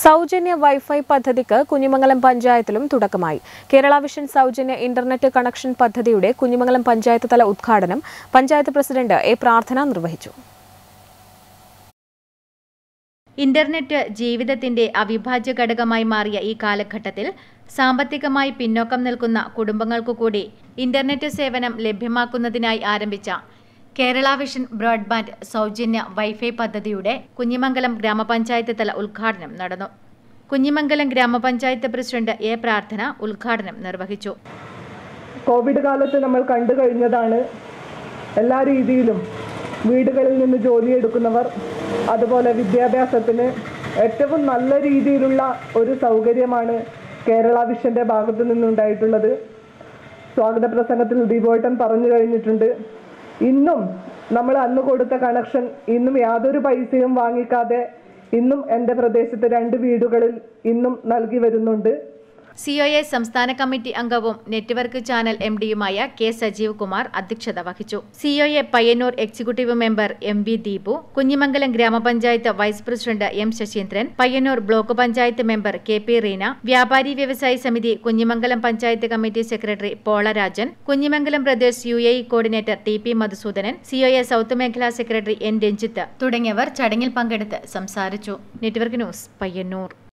സൗജന്യ വൈഫൈ പദ്ധതിക്ക് കുഞ്ഞിമംഗലം പഞ്ചായത്തിലും തുടക്കമായി കേരള വിഷൻ സൗജന്യ ഇന്റർനെറ്റ് കണക്ഷൻ പദ്ധതിയുടെ കുഞ്ഞിമംഗലം പഞ്ചായത്ത് തല ഉദ്ഘാടനം പഞ്ചായത്ത് പ്രസിഡന്റ് എ പ്രാർത്ഥന നിർവഹിച്ചു ഇന്റർനെറ്റ് ജീവിതത്തിന്റെ അവിഭാജ്യ ഘടകമായി മാറിയ ഈ കാലഘട്ടത്തിൽ സാമ്പത്തികമായി പിന്നോക്കം നിൽക്കുന്ന കുടുംബങ്ങൾക്കു കൂടി ഇന്റർനെറ്റ് സേവനം ലഭ്യമാക്കുന്നതിനായി ആരംഭിച്ച കേരള വിഷൻ ബ്രോഡ്ബാൻഡ് സൗജന്യ വൈഫൈ പദ്ധതിയുടെ കുഞ്ഞിമംഗലം ഗ്രാമപഞ്ചായത്ത് തല ഉദ്ഘാടനം നടന്നു കുഞ്ഞിമംഗലം ഗ്രാമപഞ്ചായത്ത് പ്രസിഡന്റ് എ പ്രാർത്ഥന ഉദ്ഘാടനം നിർവഹിച്ചു കോവിഡ് കാലത്ത് നമ്മൾ കണ്ടു കഴിഞ്ഞതാണ് എല്ലാ രീതിയിലും വീടുകളിൽ നിന്ന് ജോലിയെടുക്കുന്നവർ അതുപോലെ വിദ്യാഭ്യാസത്തിന് ഏറ്റവും നല്ല രീതിയിലുള്ള ഒരു സൗകര്യമാണ് കേരള വിഷന്റെ ഭാഗത്തു നിന്നുണ്ടായിട്ടുള്ളത് സ്വാഗത പ്രസംഗത്തിൽ ദീപോട്ടൻ പറഞ്ഞു കഴിഞ്ഞിട്ടുണ്ട് ഇന്നും നമ്മൾ അന്ന് കൊടുത്ത കണക്ഷൻ ഇന്നും യാതൊരു പൈസയും വാങ്ങിക്കാതെ ഇന്നും എൻ്റെ പ്രദേശത്ത് രണ്ട് വീടുകളിൽ ഇന്നും നൽകി വരുന്നുണ്ട് സി ഒ എ സംസ്ഥാന കമ്മിറ്റി അംഗവും നെറ്റ്വർക്ക് ചാനൽ എം ഡിയുമായ കെ സജീവ് കുമാർ അധ്യക്ഷത വഹിച്ചു C O A Payyanur executive member M V Deepu Kunhimangalam ഗ്രാമപഞ്ചായത്ത് vice president M Sasheendran Payyanur block panchayat member K P Reena വ്യാപാരി വ്യവസായി സമിതി Kunhimangalam panchayat committee secretary Polarajan Kunhimangalam brothers U A coordinator T P Madhusoodanan C O A south മേഖലാ secretary N Ranjith തുടങ്ങിയവർ ചടങ്ങിൽ പങ്കെടുത്ത് സംസാരിച്ചു നെറ്റ്വർക്ക് ന്യൂസ് പയ്യന്നൂർ